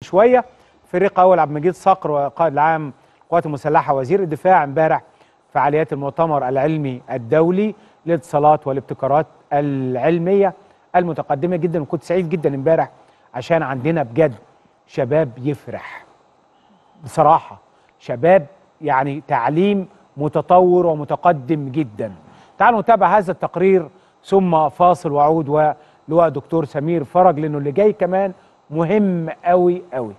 شويه فريق اول عبد المجيد صقر وقائد العام القوات المسلحه وزير الدفاع امبارح فعاليات المؤتمر العلمي الدولي للاتصالات والابتكارات العلميه المتقدمه جدا وكنت سعيد جدا امبارح عشان عندنا بجد شباب يفرح بصراحه شباب يعني تعليم متطور ومتقدم جدا تعالوا نتابع هذا التقرير ثم فاصل واعود ولواء دكتور سمير فرج لانه اللي جاي كمان مهم قوي قوي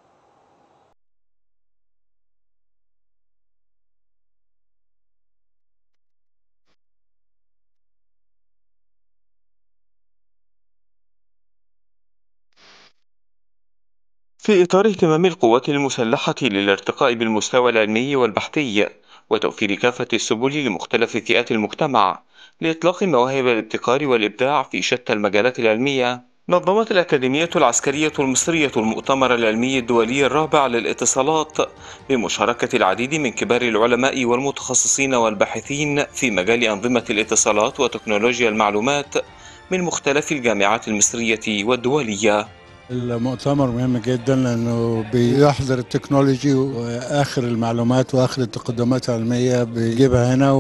في إطار اهتمام القوات المسلحة للارتقاء بالمستوى العلمي والبحثي وتوفير كافة السبل لمختلف فئات المجتمع لإطلاق مواهب الابتكار والإبداع في شتى المجالات العلمية نظمت الأكاديمية العسكرية المصرية المؤتمر العلمي الدولي الرابع للاتصالات بمشاركة العديد من كبار العلماء والمتخصصين والباحثين في مجال أنظمة الاتصالات وتكنولوجيا المعلومات من مختلف الجامعات المصرية والدولية المؤتمر مهم جدا لانه بيحضر التكنولوجي واخر المعلومات واخر التقدمات العلميه بيجيبها هنا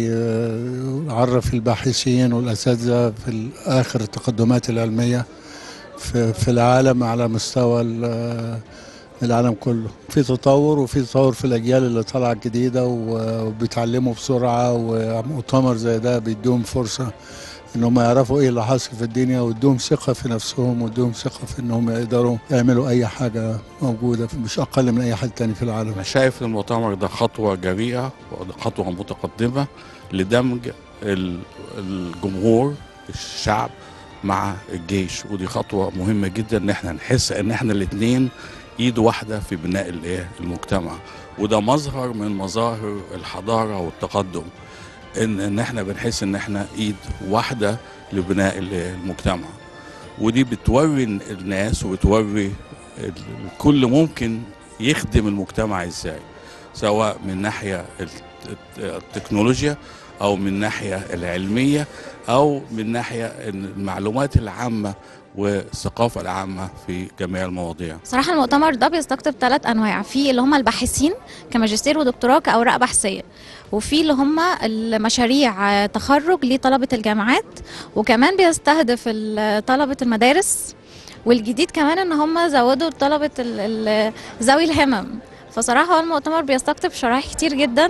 وبيعرف الباحثين والاساتذه في اخر التقدمات العلميه في, في العالم على مستوى العالم كله في تطور وفي تطور في الاجيال اللي طالعه جديده وبيتعلموا بسرعه ومؤتمر زي ده بيديهم فرصه ان هم يعرفوا ايه اللي حاصل في الدنيا وادوهم ثقه في نفسهم وادوهم ثقه في انهم يقدروا يعملوا اي حاجه موجوده مش اقل من اي حد تاني في العالم انا شايف المؤتمر ده خطوه جريئه وخطوه متقدمه لدمج الجمهور الشعب مع الجيش ودي خطوه مهمه جدا ان احنا نحس ان احنا الاثنين ايد واحده في بناء الايه المجتمع وده مظهر من مظاهر الحضاره والتقدم ان ان احنا بنحس ان احنا ايد واحده لبناء المجتمع ودي بتوري الناس وبتوري الكل ممكن يخدم المجتمع ازاي سواء من ناحيه التكنولوجيا او من ناحيه العلميه او من ناحيه المعلومات العامه والثقافه العامه في جميع المواضيع. صراحه المؤتمر ده بيستقطب ثلاث انواع، في اللي هم الباحثين كماجستير ودكتوراه كاوراق بحثيه، وفي اللي هم المشاريع تخرج لطلبه الجامعات، وكمان بيستهدف طلبه المدارس، والجديد كمان ان هم زودوا طلبه ذوي الهمم. فصراحه هو المؤتمر بيستقطب شرائح كتير جدا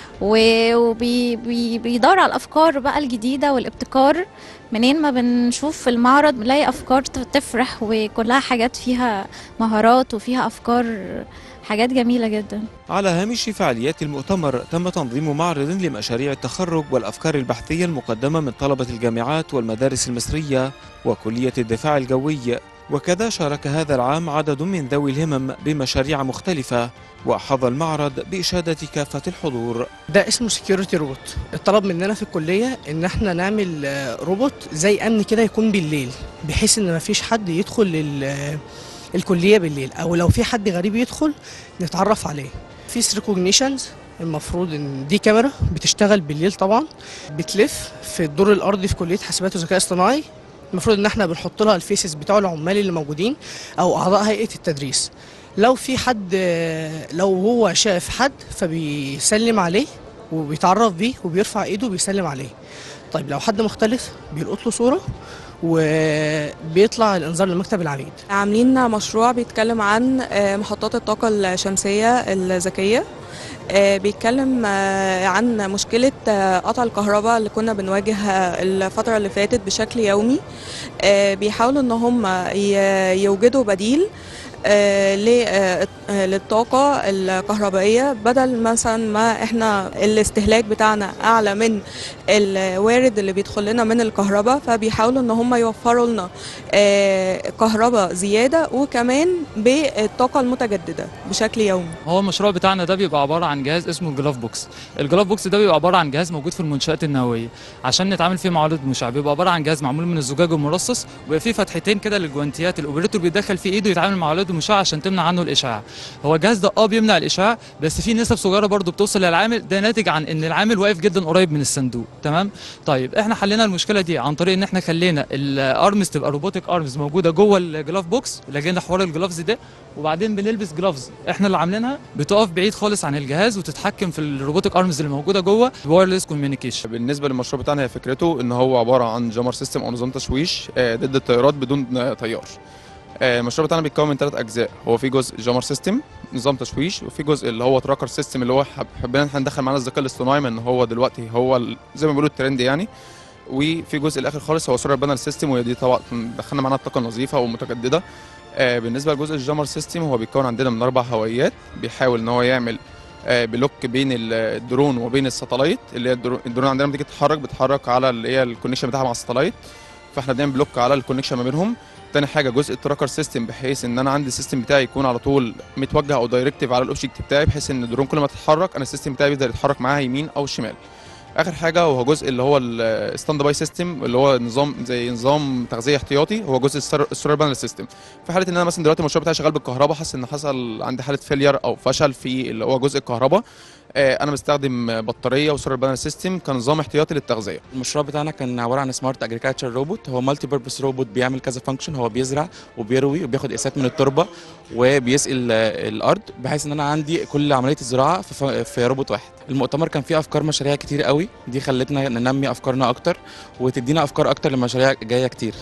وبيدور على الافكار بقى الجديده والابتكار منين ما بنشوف في المعرض بنلاقي افكار تفرح وكلها حاجات فيها مهارات وفيها افكار حاجات جميله جدا على هامش فعاليات المؤتمر تم تنظيم معرض لمشاريع التخرج والافكار البحثيه المقدمه من طلبه الجامعات والمدارس المصريه وكليه الدفاع الجوي وكذا شارك هذا العام عدد من ذوي الهمم بمشاريع مختلفة وحظى المعرض بإشادة كافة الحضور ده اسمه سكيورتي روبوت الطلب مننا في الكلية ان احنا نعمل روبوت زي امن كده يكون بالليل بحيث ان مفيش حد يدخل الكلية بالليل او لو في حد غريب يدخل نتعرف عليه فيس ريكوجنيشنز المفروض ان دي كاميرا بتشتغل بالليل طبعا بتلف في الدور الارضي في كليه حاسبات وذكاء اصطناعي المفروض ان احنا بنحط لها الفيسز بتوع العمال اللي موجودين او اعضاء هيئه التدريس لو في حد لو هو شاف حد فبيسلم عليه وبيتعرف بيه وبيرفع ايده وبيسلم عليه طيب لو حد مختلف بيلقط له صوره وبيطلع الانذار لمكتب العميد عاملين مشروع بيتكلم عن محطات الطاقه الشمسيه الذكيه بيتكلم عن مشكلة قطع الكهرباء اللي كنا بنواجهها الفترة اللي فاتت بشكل يومي بيحاولوا ان هم يوجدوا بديل للطاقة الكهربائية بدل مثلا ما احنا الاستهلاك بتاعنا اعلى من الوارد اللي بيدخل لنا من الكهرباء فبيحاولوا ان هم يوفروا لنا كهرباء زيادة وكمان بالطاقة المتجددة بشكل يومي هو المشروع بتاعنا ده بيبقى عبارة عن جهاز اسمه الجلاف بوكس الجلاف بوكس ده بيبقى عبارة عن جهاز موجود في المنشآت النووية عشان نتعامل فيه مع عروض مشع بيبقى عبارة عن جهاز معمول من الزجاج المرصص وبيبقى فيه فتحتين كده للجوانتيات الاوبريتور بيدخل فيه ايده يتعامل مع عروض المشع عشان تمنع عنه الاشعاع هو الجهاز ده اه بيمنع الاشعاع بس في نسب صغيره برضه بتوصل للعامل ده ناتج عن ان العامل واقف جدا قريب من الصندوق تمام طيب احنا حلينا المشكله دي عن طريق ان احنا خلينا الارمز تبقى روبوتك ارمز موجوده جوه الجلاف بوكس لقينا حوار الجلافز ده وبعدين بنلبس جلافز احنا اللي عاملينها بتقف بعيد خالص عن الجهاز وتتحكم في الروبوتك ارمز اللي موجوده جوه وايرلس كوميونيكيشن بالنسبه للمشروع بتاعنا هي فكرته ان هو عباره عن جامر سيستم او نظام تشويش آه، ضد الطيارات بدون آه، طيار آه، المشروع بتاعنا بيتكون من ثلاث اجزاء هو في جزء جامر سيستم نظام تشويش وفي جزء اللي هو تراكر سيستم اللي هو حب- حبينا ان احنا ندخل معانا الذكاء الاصطناعي من هو دلوقتي هو ال- زي ما بيقولوا الترند يعني وفي جزء الاخر خالص هو سولار بانل سيستم وهي دي طبعا دخلنا معانا الطاقه النظيفه والمتجدده آه، بالنسبه لجزء الجامر سيستم هو بيتكون عندنا من اربع هوائيات بيحاول ان هو يعمل آه، بلوك بين ال- الدرون وبين الساتلايت اللي هي الدرون, الدرون عندنا لما تيجي تتحرك بتتحرك على اللي هي الكونكشن بتاعها مع الساتلايت فاحنا بنعمل بلوك على الكونكشن ما بينهم تاني حاجه جزء التراكر سيستم بحيث ان انا عندي السيستم بتاعي يكون على طول متوجه او دايركتيف على الاوبجكت بتاعي بحيث ان الدرون كل ما تتحرك انا السيستم بتاعي بيقدر يتحرك معاها يمين او شمال اخر حاجه وهو جزء اللي هو الستاند باي سيستم اللي هو نظام زي نظام تغذيه احتياطي هو جزء السولار بانل سيستم في حاله ان انا مثلا دلوقتي المشروع بتاعي شغال بالكهرباء حاسس ان حصل عندي حاله فيلير او فشل في اللي هو جزء الكهرباء آه، انا بستخدم بطاريه وسولار بانل سيستم كنظام احتياطي للتغذيه المشروع بتاعنا كان عباره عن سمارت اجريكلتشر روبوت هو مالتي بيربس روبوت بيعمل كذا فانكشن هو بيزرع وبيروي وبياخد قياسات من التربه وبيسقي ال- الارض بحيث ان انا عندي كل عمليه الزراعه في, ف- في روبوت واحد المؤتمر كان فيه افكار مشاريع كتير قوي دي خلتنا ننمي افكارنا اكتر وتدينا افكار اكتر لمشاريع جايه كتير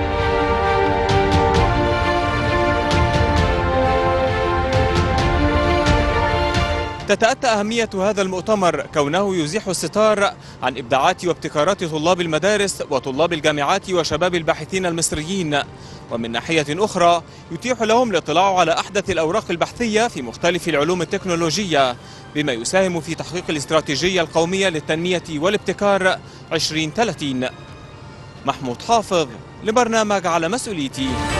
تتأتى أهمية هذا المؤتمر كونه يزيح الستار عن إبداعات وابتكارات طلاب المدارس وطلاب الجامعات وشباب الباحثين المصريين ومن ناحية أخرى يتيح لهم الاطلاع على أحدث الأوراق البحثية في مختلف العلوم التكنولوجية بما يساهم في تحقيق الاستراتيجية القومية للتنمية والابتكار 2030 محمود حافظ لبرنامج على مسؤوليتي